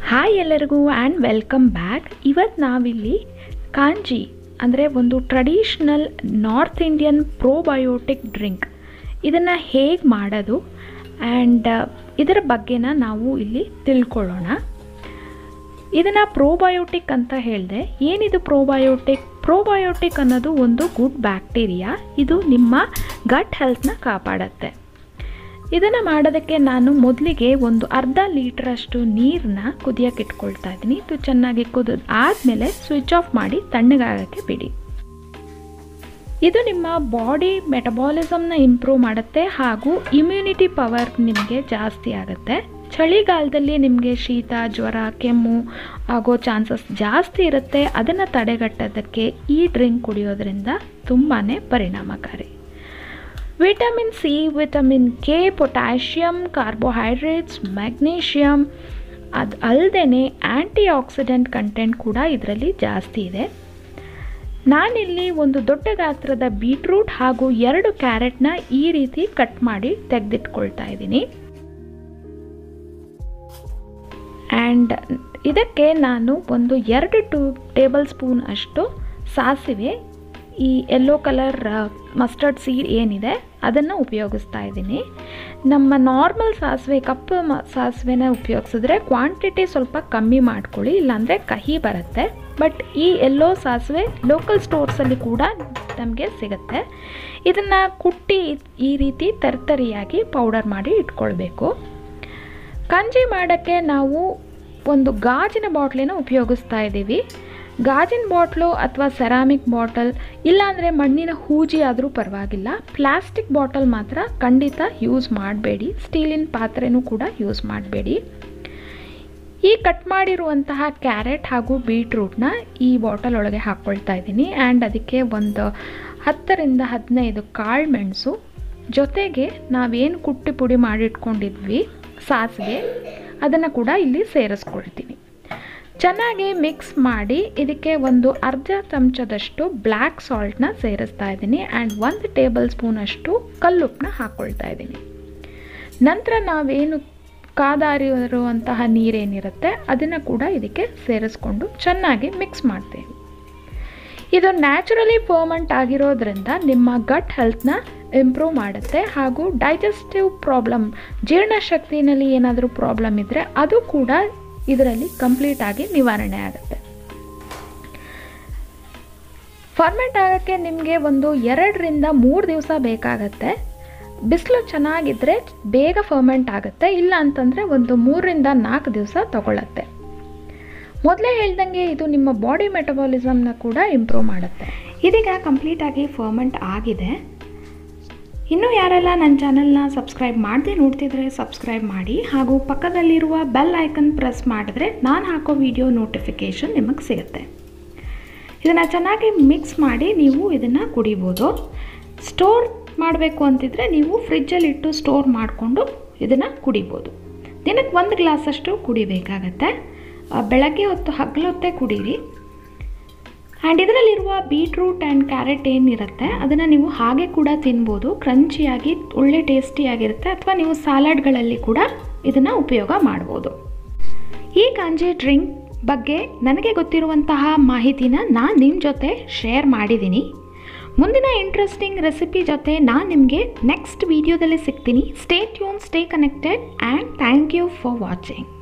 hi ಎಲ್ಲರಿಗೂ and welcome back ಇವತ್ತು ನಾವಿಲ್ಲಿ ಕಾಂಜಿ ಅಂದರೆ ಒಂದು traditional north Indian probiotic drink ಇದನ್ನು ಹೇಗೆ ಮಾಡೋದು ಆ್ಯಂಡ್ ಇದರ ಬಗ್ಗೆನ ನಾವು ಇಲ್ಲಿ ತಿಳ್ಕೊಳ್ಳೋಣ ಇದನ್ನು ಪ್ರೋಬಯೋಟಿಕ್ ಅಂತ ಹೇಳಿದೆ ಏನಿದು ಪ್ರೋಬಯೋಟಿಕ್ ಪ್ರೋಬಯೋಟಿಕ್ ಅನ್ನೋದು ಒಂದು ಗುಡ್ ಬ್ಯಾಕ್ಟೀರಿಯಾ ಇದು ನಿಮ್ಮ ಗಟ್ ಹೆಲ್ತ್ನ ಕಾಪಾಡತ್ತೆ ಇದನ್ನು ಮಾಡೋದಕ್ಕೆ ನಾನು ಮೊದಲಿಗೆ ಒಂದು ಅರ್ಧ ಲೀಟ್ರಷ್ಟು ನೀರನ್ನ ಕುದಿಯೋಕೆ ಇಟ್ಕೊಳ್ತಾ ಇದ್ದೀನಿ ಇದು ಚೆನ್ನಾಗಿ ಕುದಿದ ಆದಮೇಲೆ ಸ್ವಿಚ್ ಆಫ್ ಮಾಡಿ ತಣ್ಣಗಾಗೋಕ್ಕೆ ಬಿಡಿ ಇದು ನಿಮ್ಮ ಬಾಡಿ ಮೆಟಬಾಲಿಸಮ್ನ ಇಂಪ್ರೂವ್ ಮಾಡುತ್ತೆ ಹಾಗೂ ಇಮ್ಯುನಿಟಿ ಪವರ್ ನಿಮಗೆ ಜಾಸ್ತಿ ಆಗುತ್ತೆ ಚಳಿಗಾಲದಲ್ಲಿ ನಿಮಗೆ ಶೀತ ಜ್ವರ ಕೆಮ್ಮು ಆಗೋ ಚಾನ್ಸಸ್ ಜಾಸ್ತಿ ಇರುತ್ತೆ ಅದನ್ನು ತಡೆಗಟ್ಟೋದಕ್ಕೆ ಈ ಡ್ರಿಂಕ್ ಕುಡಿಯೋದ್ರಿಂದ ತುಂಬಾ ಪರಿಣಾಮಕಾರಿ vitamin C vitamin K potassium carbohydrates magnesium ಅದು ಅಲ್ಲದೆ ಆ್ಯಂಟಿ ಆಕ್ಸಿಡೆಂಟ್ ಕಂಟೆಂಟ್ ಕೂಡ ಇದರಲ್ಲಿ ಜಾಸ್ತಿ ಇದೆ ನಾನಿಲ್ಲಿ ಒಂದು ದೊಡ್ಡ ಗಾತ್ರದ ಬೀಟ್ರೂಟ್ ಹಾಗೂ ಎರಡು ಕ್ಯಾರೆಟ್ನ ಈ ರೀತಿ ಕಟ್ ಮಾಡಿ ತೆಗೆದಿಟ್ಕೊಳ್ತಾ ಇದ್ದೀನಿ ಆ್ಯಂಡ್ ಇದಕ್ಕೆ ನಾನು ಒಂದು ಎರಡು ಟೂ ಟೇಬಲ್ ಸ್ಪೂನ್ ಅಷ್ಟು ಸಾಸಿವೆ ಈ ಯೆಲ್ಲೋ ಕಲರ್ ಮಸ್ಟರ್ಡ್ ಸೀಡ್ ಏನಿದೆ ಅದನ್ನು ಉಪಯೋಗಿಸ್ತಾ ಇದ್ದೀನಿ ನಮ್ಮ ನಾರ್ಮಲ್ ಸಾಸಿವೆ ಕಪ್ಪು ಮ ಸಾಸಿವೆನ ಉಪಯೋಗಿಸಿದ್ರೆ ಕ್ವಾಂಟಿಟಿ ಸ್ವಲ್ಪ ಕಮ್ಮಿ ಮಾಡ್ಕೊಳ್ಳಿ ಇಲ್ಲಾಂದರೆ ಕಹಿ ಬರುತ್ತೆ ಬಟ್ ಈ ಎಲ್ಲೋ ಸಾಸಿವೆ ಲೋಕಲ್ ಸ್ಟೋರ್ಸಲ್ಲಿ ಕೂಡ ನಮಗೆ ಸಿಗುತ್ತೆ ಇದನ್ನು ಕುಟ್ಟಿ ಈ ರೀತಿ ತರ್ತರಿಯಾಗಿ ಪೌಡರ್ ಮಾಡಿ ಇಟ್ಕೊಳ್ಬೇಕು ಕಂಜಿ ಮಾಡೋಕ್ಕೆ ನಾವು ಒಂದು ಗಾಜಿನ ಬಾಟ್ಲಿನ ಉಪಯೋಗಿಸ್ತಾ ಇದ್ದೀವಿ ಗಾಜಿನ ಬಾಟ್ಲು ಅಥವಾ ಸೆರಾಮಿಕ್ ಬಾಟಲ್ ಇಲ್ಲಾಂದರೆ ಮಣ್ಣಿನ ಹೂಜಿ ಆದರೂ ಪರವಾಗಿಲ್ಲ ಪ್ಲಾಸ್ಟಿಕ್ ಬಾಟಲ್ ಮಾತ್ರ ಖಂಡಿತ ಯೂಸ್ ಮಾಡಬೇಡಿ ಸ್ಟೀಲಿನ ಪಾತ್ರೆನೂ ಕೂಡ ಯೂಸ್ ಮಾಡಬೇಡಿ ಈ ಕಟ್ ಮಾಡಿರುವಂತಹ ಕ್ಯಾರೆಟ್ ಹಾಗೂ ಬೀಟ್ರೂಟ್ನ ಈ ಬಾಟಲ್ ಒಳಗೆ ಹಾಕ್ಕೊಳ್ತಾ ಇದ್ದೀನಿ ಆ್ಯಂಡ್ ಅದಕ್ಕೆ ಒಂದು ಹತ್ತರಿಂದ ಹದಿನೈದು ಕಾಳು ಮೆಣಸು ಜೊತೆಗೆ ನಾವೇನು ಕುಟ್ಟಿ ಪುಡಿ ಮಾಡಿಟ್ಕೊಂಡಿದ್ವಿ ಸಾಸಿವೆ ಅದನ್ನು ಕೂಡ ಇಲ್ಲಿ ಸೇರಿಸ್ಕೊಳ್ತೀನಿ ಚೆನ್ನಾಗಿ ಮಿಕ್ಸ್ ಮಾಡಿ ಇದಕ್ಕೆ ಒಂದು ಅರ್ಧ ಚಮಚದಷ್ಟು ಬ್ಲ್ಯಾಕ್ ಸಾಲ್ಟ್ನ ಸೇರಿಸ್ತಾ ಇದ್ದೀನಿ ಆ್ಯಂಡ್ ಒಂದು ಟೇಬಲ್ ಸ್ಪೂನಷ್ಟು ಕಲ್ಲುಪ್ಪನ್ನ ಹಾಕ್ಕೊಳ್ತಾ ಇದ್ದೀನಿ ನಂತರ ನಾವೇನು ಕಾದಾರಿರುವಂತಹ ನೀರೇನಿರುತ್ತೆ ಅದನ್ನು ಕೂಡ ಇದಕ್ಕೆ ಸೇರಿಸ್ಕೊಂಡು ಚೆನ್ನಾಗಿ ಮಿಕ್ಸ್ ಮಾಡ್ತೇವೆ ಇದು ನ್ಯಾಚುರಲಿ ಫರ್ಮೆಂಟ್ ಆಗಿರೋದ್ರಿಂದ ನಿಮ್ಮ ಗಟ್ ಹೆಲ್ತ್ನ ಇಂಪ್ರೂವ್ ಮಾಡುತ್ತೆ ಹಾಗೂ ಡೈಜೆಸ್ಟಿವ್ ಪ್ರಾಬ್ಲಮ್ ಜೀರ್ಣಶಕ್ತಿನಲ್ಲಿ ಏನಾದರೂ ಪ್ರಾಬ್ಲಮ್ ಇದ್ದರೆ ಅದು ಕೂಡ ಇದರಲ್ಲಿ ಕಂಪ್ಲೀಟ್ ಆಗಿ ನಿವಾರಣೆ ಆಗುತ್ತೆ ಫರ್ಮೆಂಟ್ ಆಗೋಕ್ಕೆ ನಿಮಗೆ ಒಂದು ಎರಡರಿಂದ ಮೂರು ದಿವಸ ಬೇಕಾಗತ್ತೆ ಬಿಸಿಲು ಚೆನ್ನಾಗಿದ್ದರೆ ಬೇಗ ಫರ್ಮೆಂಟ್ ಆಗುತ್ತೆ ಇಲ್ಲ ಅಂತಂದರೆ ಒಂದು ಮೂರರಿಂದ ನಾಲ್ಕು ದಿವಸ ತಗೊಳ್ಳತ್ತೆ ಮೊದಲೇ ಹೇಳ್ದಂಗೆ ಇದು ನಿಮ್ಮ ಬಾಡಿ ಮೆಟಬಾಲಿಸಮ್ನ ಕೂಡ ಇಂಪ್ರೂವ್ ಮಾಡುತ್ತೆ ಇದೀಗ ಕಂಪ್ಲೀಟಾಗಿ ಫರ್ಮೆಂಟ್ ಆಗಿದೆ ಇನ್ನೂ ಯಾರೆಲ್ಲ ನನ್ನ ಚಾನಲ್ನ ಸಬ್ಸ್ಕ್ರೈಬ್ ಮಾಡದೆ ನೋಡ್ತಿದ್ರೆ ಸಬ್ಸ್ಕ್ರೈಬ್ ಮಾಡಿ ಹಾಗೂ ಪಕ್ಕದಲ್ಲಿರುವ ಬೆಲ್ ಐಕನ್ ಪ್ರೆಸ್ ಮಾಡಿದ್ರೆ ನಾನು ಹಾಕೋ ವಿಡಿಯೋ ನೋಟಿಫಿಕೇಷನ್ ನಿಮಗೆ ಸಿಗುತ್ತೆ ಇದನ್ನು ಚೆನ್ನಾಗಿ ಮಿಕ್ಸ್ ಮಾಡಿ ನೀವು ಇದನ್ನು ಕುಡಿಬೋದು ಸ್ಟೋರ್ ಮಾಡಬೇಕು ಅಂತಿದ್ರೆ ನೀವು ಫ್ರಿಜ್ಜಲ್ಲಿಟ್ಟು ಸ್ಟೋರ್ ಮಾಡಿಕೊಂಡು ಇದನ್ನು ಕುಡಿಬೋದು ದಿನಕ್ಕೆ ಒಂದು ಗ್ಲಾಸಷ್ಟು ಕುಡಿಬೇಕಾಗತ್ತೆ ಬೆಳಗ್ಗೆ ಹೊತ್ತು ಹಗಲೊತ್ತೇ ಕುಡೀರಿ ಆ್ಯಂಡ್ ಇದರಲ್ಲಿರುವ ಬೀಟ್ರೂಟ್ ಆ್ಯಂಡ್ ಕ್ಯಾರೆಟ್ ಏನಿರುತ್ತೆ ಅದನ್ನು ನೀವು ಹಾಗೆ ಕೂಡ ತಿನ್ಬೋದು ಕ್ರಂಚಿಯಾಗಿ ಒಳ್ಳೆ ಟೇಸ್ಟಿಯಾಗಿರುತ್ತೆ ಅಥವಾ ನೀವು ಸಾಲಡ್ಗಳಲ್ಲಿ ಕೂಡ ಇದನ್ನು ಉಪಯೋಗ ಮಾಡ್ಬೋದು ಈ ಕಾಂಜಿ ಡ್ರಿಂಕ್ ಬಗ್ಗೆ ನನಗೆ ಗೊತ್ತಿರುವಂತಹ ಮಾಹಿತಿನ ನಾನು ನಿಮ್ಮ ಜೊತೆ ಶೇರ್ ಮಾಡಿದ್ದೀನಿ ಮುಂದಿನ ಇಂಟ್ರೆಸ್ಟಿಂಗ್ ರೆಸಿಪಿ ಜೊತೆ ನಾನು ನಿಮಗೆ ನೆಕ್ಸ್ಟ್ ವೀಡಿಯೋದಲ್ಲಿ ಸಿಗ್ತೀನಿ stay tune stay connected and thank you for watching